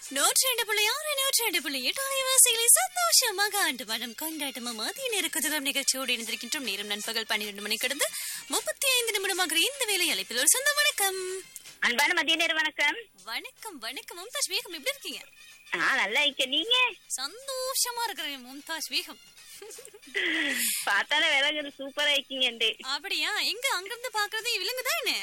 நூற்றி ரெண்டு புள்ளி ஆறு நூற்றி ரெண்டு புள்ளி எட்டு அலைவாசிகளை சந்தோஷமாக ஆண்டு மனம் கொண்டாட்டமும் மதிய நேர குதகம் நிகழ்ச்சியோடு இணைந்திருக்கின்றோம் நேரம் நண்பகல் பன்னிரண்டு மணி கடந்து முப்பத்தி ஐந்து நிமிடமாக இந்த வேலை அழைப்பில் ஒரு சொந்த வணக்கம் அன்பான மதிய நேரம் வணக்கம் வணக்கம் வணக்கம் மும்தாஜ் பேகம் எப்படி இருக்கீங்க ஆ நல்லா இருக்க நீங்க சந்தோஷமா இருக்கிறேன் மும்தாஜ் பேகம் பார்த்தாலே விலகு சூப்பரா இருக்கீங்க அப்படியா எங்க அங்கிருந்து பாக்குறது விலங்குதான் என்ன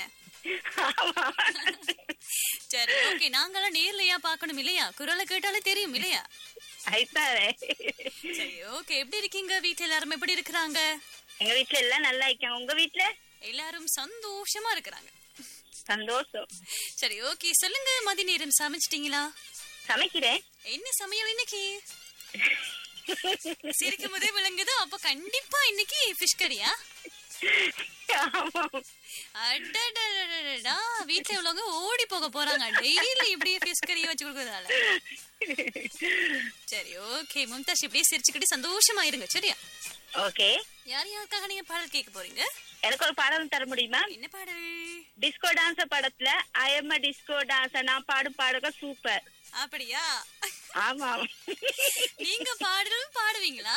சரி ஓகே நாங்களாம் நேர்லயா பார்க்கணும் இல்லையா குரலை கேட்டாலே தெரியும் இல்லையா ஐத்தாரே சரி ஓகே எப்படி இருக்கீங்க வீட்டுல எல்லாரும் எப்படி இருக்கிறாங்க எங்க வீட்ல எல்லாம் நல்லா இருக்காங்க உங்க வீட்ல எல்லாரும் சந்தோஷமா இருக்கிறாங்க சந்தோஷம் சரி ஓகே சொல்லுங்க மதி நேரம் சமைச்சிட்டீங்களா சமைக்கிறேன் என்ன சமையல் இன்னைக்கு சிரிக்கும் போதே விளங்குது அப்ப கண்டிப்பா இன்னைக்கு ஃபிஷ் கறியா ஆமா. அடடடடடா வீட்ல உள்ளவங்க ஓடி போக போறாங்க டெய்லி இப்படியே ஃபிஷ் கறியை வச்சு கொடுக்கறதால சரி ஓகே மும்தாஜ் இப்படியே சிரிச்சுக்கிட்டு சந்தோஷமா இருங்க சரியா ஓகே யார் யாருக்காக நீங்க பாடல் கேட்க போறீங்க எனக்கு ஒரு பாடம் தர முடியுமா என்ன பாடல் டிஸ்கோ டான்ஸ் படத்துல ஐஎம் டிஸ்கோ டான்ஸ் நான் பாடும் பாடுக சூப்பர் அப்படியா ஆமா நீங்க பாடலும் பாடுவீங்களா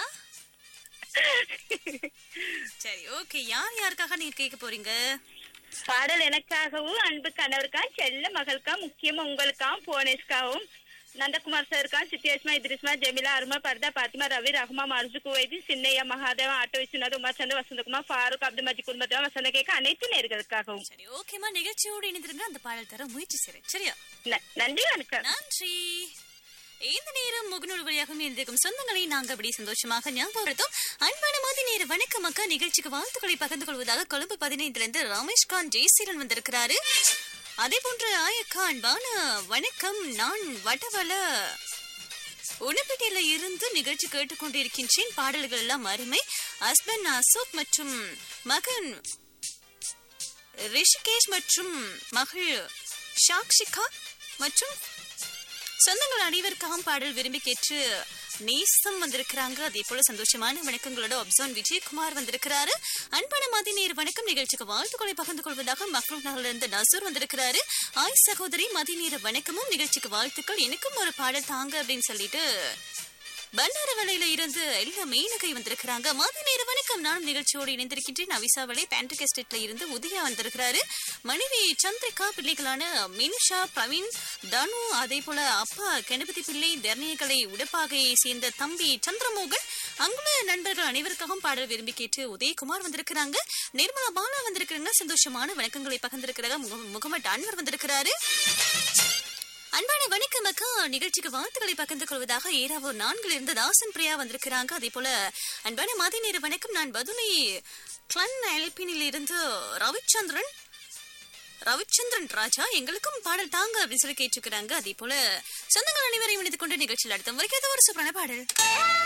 சரி ஓகே யார் யாருக்காக நீங்க கேட்க போறீங்க பாடல் எனக்காகவும் அன்பு கணவருக்கா செல்ல மகளுக்கா முக்கியமா உங்களுக்கா போனேஷ்காவும் நந்தகுமார் சாருக்கா சித்தியஸ்மா இத்ரிஸ்மா ஜெமிலா அருமா பர்தா பாத்திமா ரவி ரஹ்மா மர்ஜு குவைதி சின்னையா மகாதேவா ஆட்டோ விஸ்வநாத் உமாச்சந்த் வசந்தகுமார் ஃபாரூக் அப்துல் மஜி குடும்பத்தேவா வசந்த கேட்க அனைத்து நேர்களுக்காகவும் சரி ஓகேமா நிகழ்ச்சியோடு இணைந்திருங்க அந்த பாடல் தர முயற்சி செய்றேன் சரியா ந- நன்றி வணக்கம் நன்றி இந்த நேரம் முகநூல் வழியாகவும் இருந்திருக்கும் சொந்தங்களை நாங்க அப்படி சந்தோஷமாக ஞாபகப்படுத்தும் அன்பான மாதிரி நேர வணக்கம் அக்கா நிகழ்ச்சிக்கு வாழ்த்துக்களை பகிர்ந்து கொள்வதாக கொழும்பு பதினைந்துல இருந்து ரமேஷ் கான் ஜெயசீலன் வந்திருக்கிறாரு அதே போன்று ஆயக்கா அன்பான வணக்கம் நான் வடவள உணப்பேட்டையில இருந்து நிகழ்ச்சி கேட்டுக்கொண்டிருக்கின்றேன் பாடல்கள் எல்லாம் அருமை ஹஸ்பண்ட் அசோக் மற்றும் மகன் ரிஷிகேஷ் மற்றும் மகள் ஷாக்ஷிகா மற்றும் சொந்தங்கள் அனைவருக்காகவும் பாடல் விரும்பி கேட்டு நேசம் வந்திருக்கிறாங்க அதே போல சந்தோஷமான வணக்கங்களோட அப்சான் விஜயகுமார் வந்திருக்கிறாரு அன்பான மதி நேர் வணக்கம் நிகழ்ச்சிக்கு வாழ்த்துக்களை பகிர்ந்து கொள்வதாக மக்கள் நகரில் இருந்து நசூர் வந்திருக்கிறாரு ஆய் சகோதரி மதி நேர வணக்கமும் நிகழ்ச்சிக்கு வாழ்த்துக்கள் எனக்கும் ஒரு பாடல் தாங்க அப்படின்னு சொல்லிட்டு பண்டாரவளையில இருந்து எல்லா மீனகை வந்திருக்கிறாங்க மதி நேர வணக்கம் நானும் நிகழ்ச்சியோடு இணைந்திருக்கின்றேன் அவிசாவளை பேண்ட்ரிக் எஸ்டேட்ல இருந்து உதயா வந்திருக்கிறாரு மனைவி சந்திரிகா பிள்ளைகளான மினுஷா பிரவீன் தனு அதே போல அப்பா கணபதி பிள்ளை தர்ணியகளை உடப்பாகையை சேர்ந்த தம்பி சந்திரமோகன் அங்குள்ள நண்பர்கள் அனைவருக்காகவும் பாடல் விரும்பி கேட்டு உதயகுமார் வந்திருக்கிறாங்க நிர்மலா பாலா வந்திருக்கிறாங்க சந்தோஷமான வணக்கங்களை பகிர்ந்திருக்கிறாங்க முக- முகமது அன்வர் வந்திருக்கிறாரு அன்பான வணக்கம் அக்கா நிகழ்ச்சிக்கு வாழ்த்துக்களை பகிர்ந்து கொள்வதாக ஏராவூர் நான்கில் இருந்து தாசன் பிரியா வந்திருக்கிறாங்க அதே போல அன்பான மாதி நேர வணக்கம் நான் பதுளை கிளன் எல்பினில் இருந்து ரவிச்சந்திரன் ரவிச்சந்திரன் ராஜா எங்களுக்கும் பாடல் தாங்க அப்படின்னு சொல்லி கேட்டிருக்கிறாங்க அதே போல சொந்தங்கள் அனைவரையும் இணைந்து கொண்டு நிகழ்ச்சியில் அடுத்த வரைக்கும் ஒரு சூப்பரான பாடல்